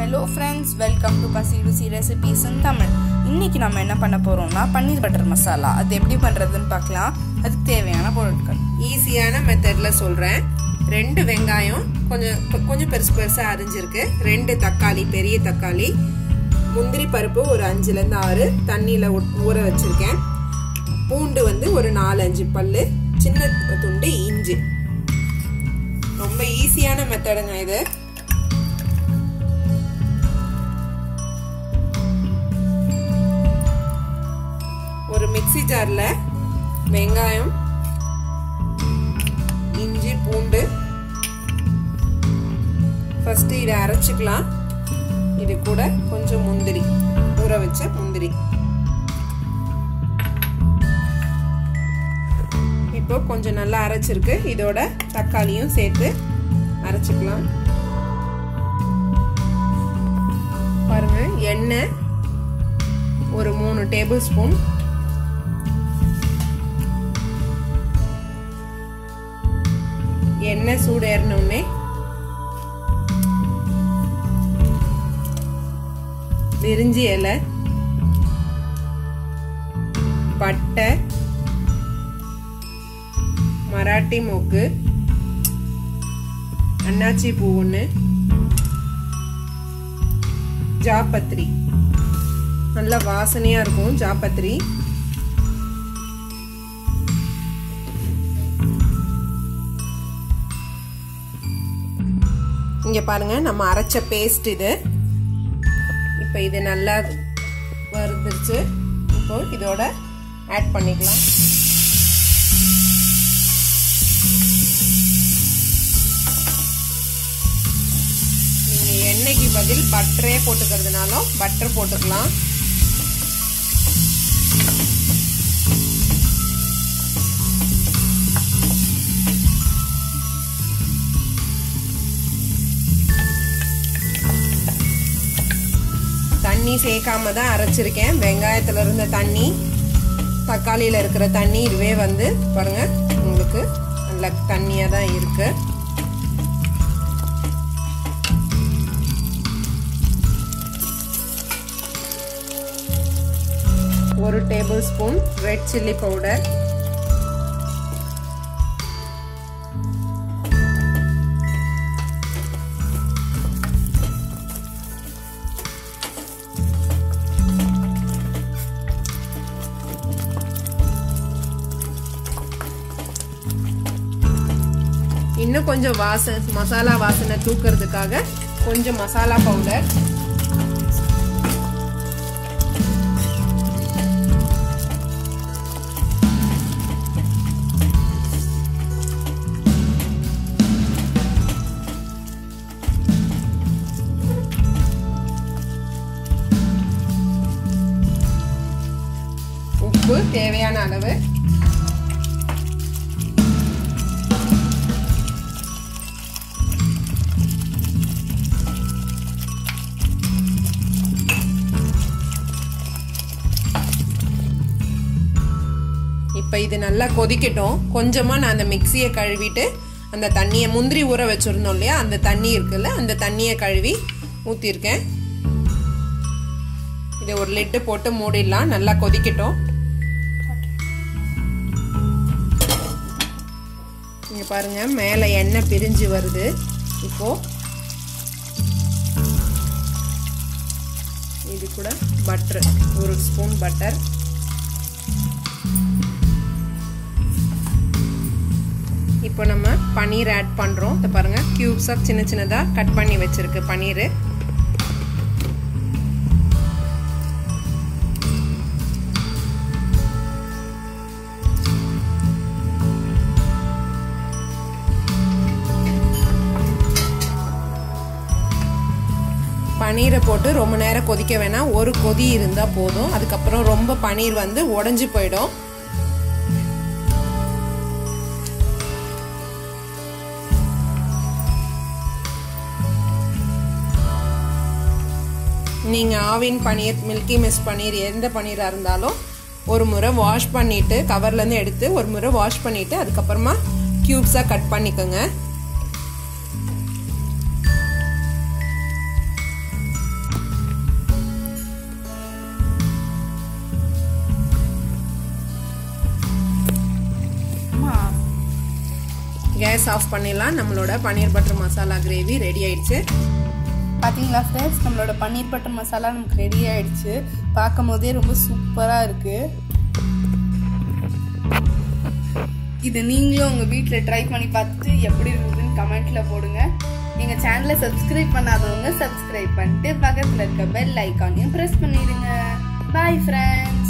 hello friends welcome to பசி ருசி recipes இன் தமிழ் இன்னைக்கு நம்ம என்ன பண்ண போறோம்னா பன்னீர் பட்டர் மசாலா அது எப்படி பண்றதுன்னு பார்க்கலாம் அதுக்கு தேவையான பொருட்கள் ஈஸியான மெத்தடில் சொல்கிறேன் ரெண்டு வெங்காயம் கொஞ்சம் கொ- கொஞ்சம் பெருசு பெருசாக அரிஞ்சிருக்கு ரெண்டு தக்காளி பெரிய தக்காளி முந்திரி பருப்பு ஒரு அஞ்சுலேருந்து ஆறு தண்ணியில் ஊற வச்சுருக்கேன் பூண்டு வந்து ஒரு நாலு அஞ்சு பல்லு சின்ன துண்டு இஞ்சி ரொம்ப ஈஸியான மெத்தடுங்க இது ஒரு மிக்ஸி ஜாரில் வெங்காயம் இஞ்சி பூண்டு ஃபர்ஸ்ட் இதை அரைச்சிக்கலாம் இது கூட கொஞ்சம் முந்திரி ஊற வச்ச முந்திரி இப்போ கொஞ்சம் நல்லா அரைச்சிருக்கு இதோட தக்காளியும் சேர்த்து அரைச்சிக்கலாம் பாருங்க எண்ணெய் ஒரு மூணு டேபிள் ஸ்பூன் எண்ணெய் சூடு ஏறினோடனே விரிஞ்சி இலை பட்டை மராட்டி மூக்கு அன்னாச்சி பூ ஒன்று ஜாப்பத்திரி நல்ல வாசனையாக இருக்கும் ஜாப்பத்திரி இங்கே பாருங்க நம்ம அரைச்ச பேஸ்ட் இது இப்போ இது நல்லா வறுந்துருச்சு இப்போ இதோட ஆட் பண்ணிக்கலாம் நீங்கள் எண்ணெய்க்கு பதில் பட்டரே போட்டுக்கிறதுனாலும் பட்டர் போட்டுக்கலாம் தண்ணி சேர்க்காம தான் அரைச்சிருக்கேன் வெங்காயத்தில் இருந்த தண்ணி தக்காளியில் இருக்கிற தண்ணி இதுவே வந்து பாருங்க உங்களுக்கு நல்ல தண்ணியாக தான் இருக்கு ஒரு table spoon red chilli powder இன்னும் கொஞ்சம் வாச மசாலா வாசனை தூக்கிறதுக்காக கொஞ்சம் மசாலா பவுடர் உப்பு தேவையான அளவு இப்போ இது நல்லா கொதிக்கட்டும் கொஞ்சமாக நான் அந்த மிக்சியை கழுவிட்டு அந்த தண்ணியை முந்திரி ஊற வச்சுருந்தோம் இல்லையா அந்த தண்ணி இருக்குல்ல அந்த தண்ணியை கழுவி ஊற்றிருக்கேன் இதை ஒரு லிட்டு போட்டு மூடிடலாம் நல்லா கொதிக்கட்டும் இங்கே பாருங்க மேலே எண்ணெய் பிரிஞ்சு வருது இப்போ இது கூட பட்டர் ஒரு ஸ்பூன் பட்டர் இப்போ நம்ம பன்னீர் ஆட் பண்ணுறோம் இதை பாருங்கள் க்யூப்ஸாக சின்ன சின்னதாக கட் பண்ணி வச்சுருக்கு பன்னீர் பன்னீரை போட்டு ரொம்ப நேரம் கொதிக்க வேணாம் ஒரு கொதி இருந்தால் போதும் அதுக்கப்புறம் ரொம்ப பன்னீர் வந்து உடஞ்சி போயிடும் நீங்கள் ஆவின் பன்னீர் மில்கி மிஸ் பன்னீர் எந்த பன்னீராக இருந்தாலும் ஒரு முறை வாஷ் பண்ணிவிட்டு கவர்லேருந்து எடுத்து ஒரு முறை வாஷ் பண்ணிவிட்டு அதுக்கப்புறமா க்யூப்ஸாக கட் பண்ணிக்கோங்க கேஸ் ஆஃப் பண்ணிடலாம் நம்மளோட paneer butter masala gravy ready ஆயிடுச்சு பார்த்தீங்களா ஃப்ரெண்ட்ஸ் நம்மளோட பன்னீர் பட்டர் மசாலா நமக்கு ரெடி ஆயிடுச்சு பார்க்கும் போதே ரொம்ப சூப்பராக இருக்குது இது நீங்களும் உங்கள் வீட்டில் ட்ரை பண்ணி பார்த்துட்டு எப்படி இருந்ததுன்னு கமெண்ட்டில் போடுங்க எங்கள் சேனலை சப்ஸ்கிரைப் பண்ணாதவங்க சப்ஸ்கிரைப் பண்ணிட்டு பக்கத்தில் இருக்க பெல் ஐக்கானையும் ப்ரெஸ் பண்ணிடுங்க பாய் ஃப்ரெண்ட்ஸ்